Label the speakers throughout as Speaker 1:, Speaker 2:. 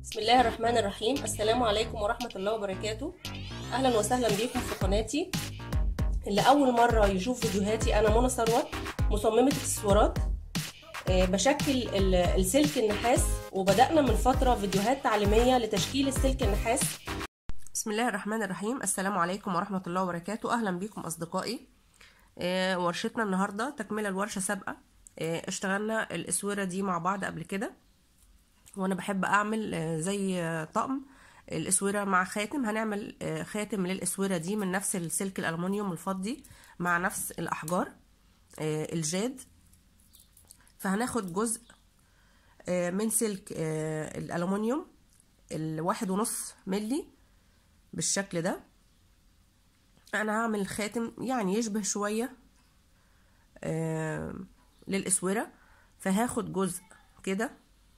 Speaker 1: بسم الله الرحمن الرحيم السلام عليكم ورحمة الله وبركاته أهلا وسهلا بيكم في قناتي اللي أول مرة يشوف فيديوهاتي أنا منى ثروت مصممة اكسسوارات آه، بشكل ال- السلك النحاس وبدأنا من فترة فيديوهات تعليمية لتشكيل السلك النحاس بسم الله الرحمن الرحيم السلام عليكم ورحمة الله وبركاته أهلا بيكم أصدقائي آه، ورشتنا النهاردة تكملة الورشة سابقة آه، اشتغلنا الأسورة دي مع بعض قبل كده وانا بحب اعمل آه، زي آه، طقم الاسوره مع خاتم هنعمل آه، خاتم للاسوره دي من نفس السلك الالومنيوم الفضي مع نفس الاحجار آه، الجاد فهناخد جزء آه، من سلك آه، الالومنيوم الواحد ونص ملي بالشكل ده انا هعمل خاتم يعني يشبه شويه آه، للاسوره فهاخد جزء كده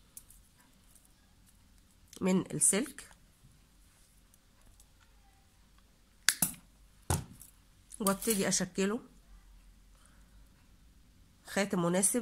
Speaker 1: من السلك وابتدي اشكله خاتم مناسب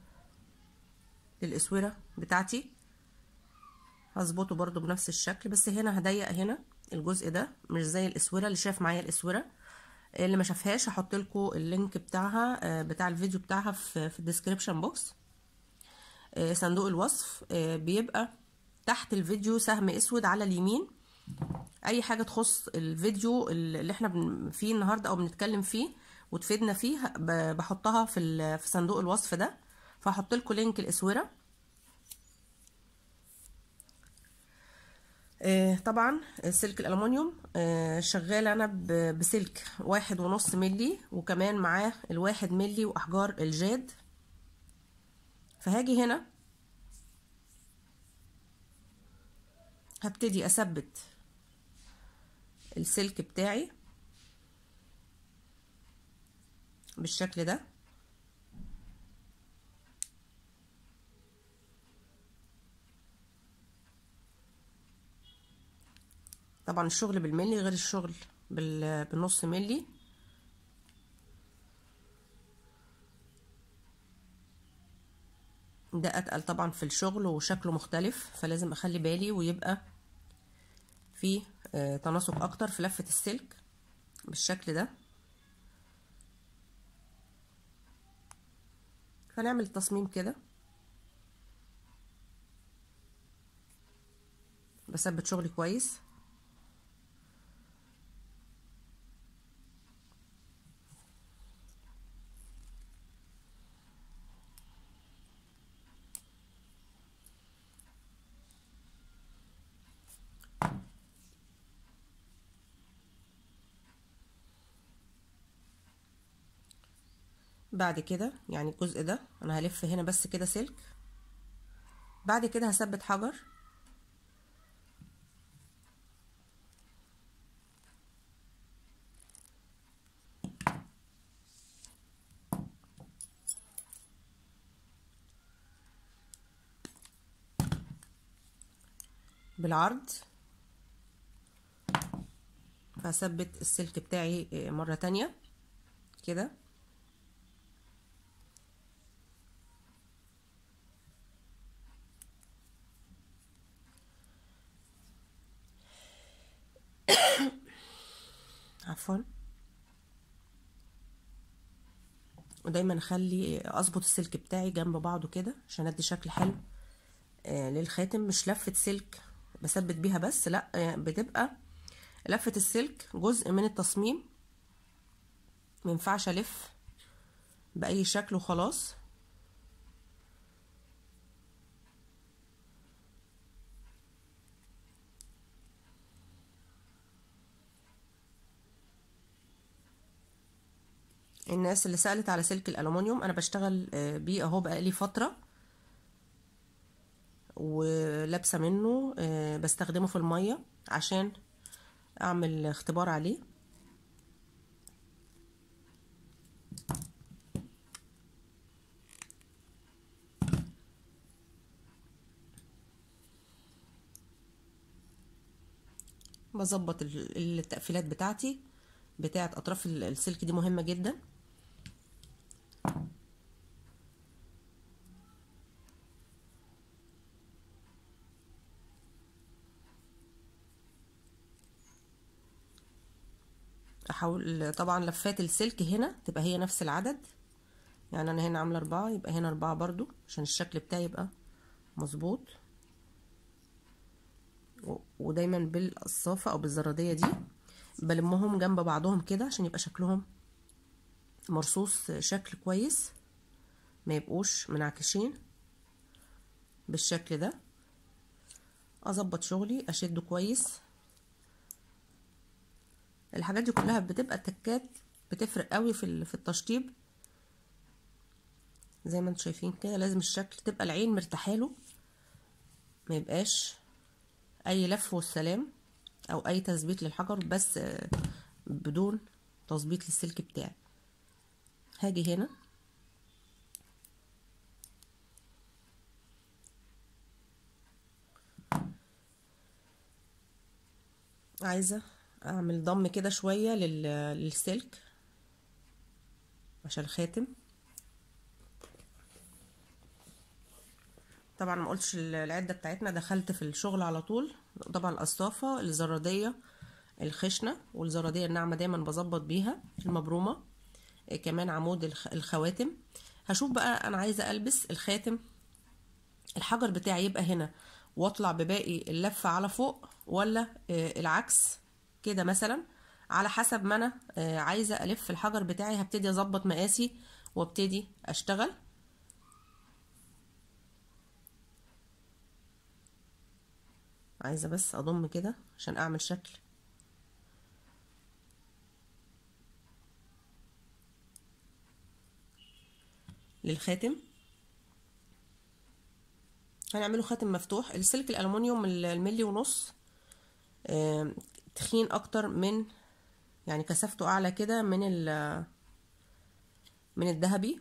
Speaker 1: للاسوره بتاعتي هظبطه برضو بنفس الشكل بس هنا هضيق هنا الجزء ده مش زي الاسوره اللي شاف معايا الاسوره اللي ما شافهاش هحط لكم اللينك بتاعها بتاع الفيديو بتاعها في في الديسكريبشن بوكس صندوق الوصف بيبقى تحت الفيديو سهم اسود على اليمين اي حاجه تخص الفيديو اللي احنا فيه النهارده او بنتكلم فيه وتفيدنا فيه بحطها في في صندوق الوصف ده فهحط لكم لينك الاسوره طبعا سلك الالومنيوم شغاله انا بسلك واحد ونص ملي وكمان معاه الواحد ملي واحجار الجاد فهاجي هنا هبتدي اثبت السلك بتاعي بالشكل ده طبعا الشغل بالملي غير الشغل بالنص ملي ده اتقل طبعا في الشغل وشكله مختلف فلازم اخلي بالي ويبقى في تناسق اكتر في لفة السلك بالشكل ده فنعمل التصميم كده بثبت شغلي كويس بعد كده يعني الجزء ده انا هلف هنا بس كده سلك بعد كده هثبت حجر بالعرض فهثبت السلك بتاعي مرة تانية كده عفوا ودايما اخلي اظبط السلك بتاعي جنب بعضه كده عشان ادي شكل حلو آه للخاتم مش لفه سلك بثبت بيها بس لا آه بتبقى لفه السلك جزء من التصميم مينفعش الف باي شكل وخلاص الناس اللي سألت على سلك الألومنيوم أنا بشتغل بيه أهو بقالي فترة ولابسة منه بستخدمه في المية عشان أعمل اختبار عليه بظبط التقفيلات بتاعتي بتاعت أطراف السلك دي مهمة جدا بحاول طبعا لفات السلك هنا تبقى هي نفس العدد يعني انا هنا عامله اربعة يبقى هنا اربعة برضو عشان الشكل بتاعي يبقى مظبوط ودايما بالقصافة او بالزرادية دي بلمهم جنب بعضهم كده عشان يبقى شكلهم مرصوص شكل كويس ما يبقوش منعكشين بالشكل ده اظبط شغلي اشده كويس الحاجات دي كلها بتبقى التكات بتفرق قوي في في التشطيب زي ما انتم شايفين كده لازم الشكل تبقى العين مرتاحاله ما يبقاش اي لف والسلام او اي تثبيت للحجر بس بدون تظبيط للسلك بتاعي هاجي هنا عايزه اعمل ضم كده شويه للسلك عشان الخاتم طبعا ما قلتش العده بتاعتنا دخلت في الشغل على طول طبعا القصافه الزراديه الخشنه والزراديه الناعمه دايما بظبط بيها المبرومه كمان عمود الخواتم هشوف بقى انا عايزه البس الخاتم الحجر بتاعي يبقى هنا واطلع بباقي اللفه على فوق ولا العكس كده مثلا على حسب ما انا عايزه الف الحجر بتاعي هبتدي اظبط مقاسي وابتدي اشتغل عايزه بس اضم كده عشان اعمل شكل للخاتم هنعمله خاتم مفتوح السلك الالومنيوم الملي ونص تخين اكتر من يعني كثافته اعلى كده من ال من الذهبي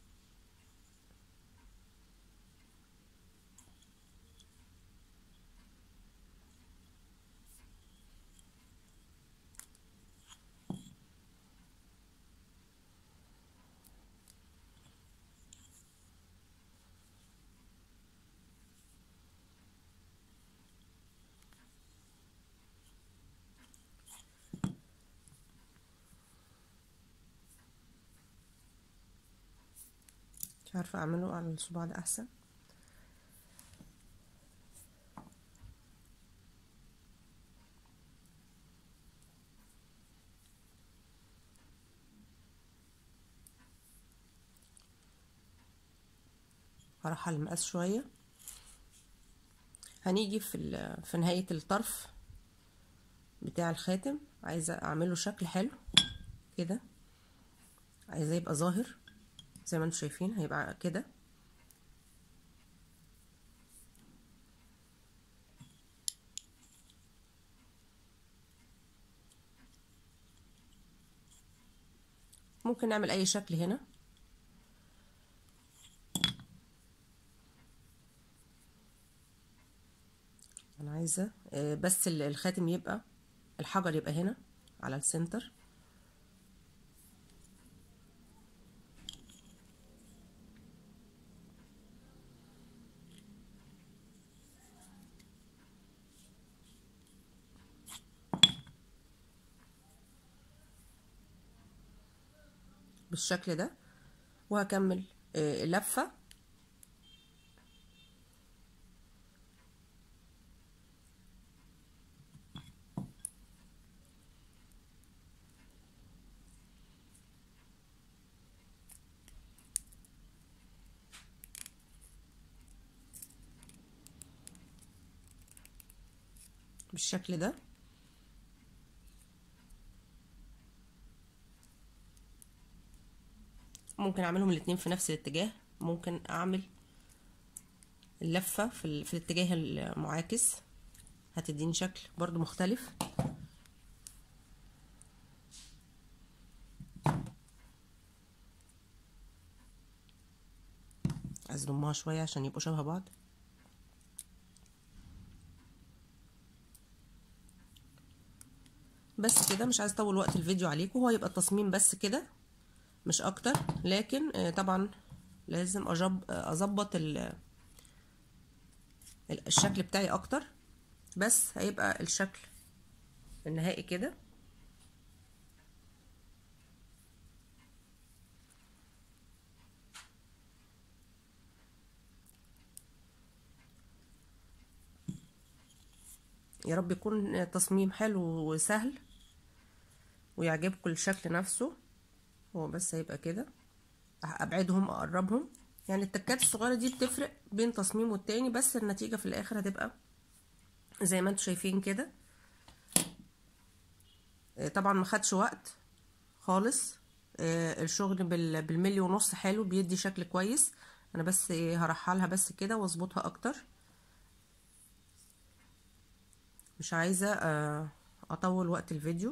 Speaker 1: مش عارفه اعمله على الصباع ده احسن هرحل المقاس شويه هنيجي في في نهايه الطرف بتاع الخاتم عايزه اعمله شكل حلو كده عايزاه يبقى ظاهر زي ما انتم شايفين هيبقى كده ممكن نعمل اي شكل هنا انا عايزه بس الخاتم يبقى الحجر يبقى هنا على السنتر بالشكل ده وهكمل لفة بالشكل ده ممكن اعملهم الاتنين في نفس الاتجاه ممكن اعمل اللفة في, في الاتجاه المعاكس هتديني شكل برضو مختلف ازلمها شوية عشان يبقوا شبه بعض بس كده مش عايز اطول وقت الفيديو عليكم هو يبقى التصميم بس كده مش اكتر لكن طبعا لازم اظبط الشكل بتاعي اكتر بس هيبقى الشكل النهائي كده يا رب يكون تصميم حلو وسهل ويعجبكم الشكل نفسه هو بس هيبقى كده ابعدهم اقربهم يعني التكات الصغيره دي بتفرق بين تصميم والتاني بس النتيجه في الاخر هتبقى زي ما انتم شايفين كده طبعا ما خدش وقت خالص الشغل بالملي ونص حلو بيدي شكل كويس انا بس هرحلها بس كده واظبطها اكتر مش عايزه اطول وقت الفيديو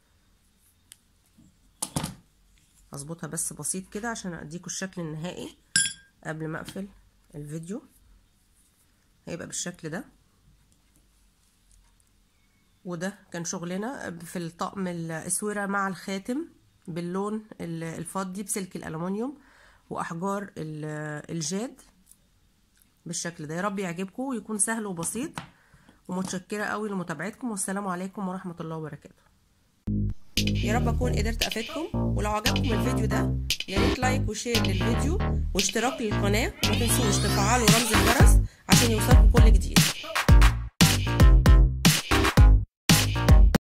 Speaker 1: اظبطها بس بسيط كده عشان اديكم الشكل النهائي قبل ما اقفل الفيديو هيبقى بالشكل ده وده كان شغلنا في الطقم الاسوره مع الخاتم باللون الفضي بسلك الالومنيوم واحجار الجاد بالشكل ده يا رب يعجبكم ويكون سهل وبسيط ومتشكره قوي لمتابعتكم والسلام عليكم ورحمه الله وبركاته يا رب اكون قدرت افيدكم ولو عجبكم الفيديو ده يا ريت لايك وشير للفيديو واشتراك للقناه وما تنسوش تفعلوا رمز الجرس عشان يوصلكم كل جديد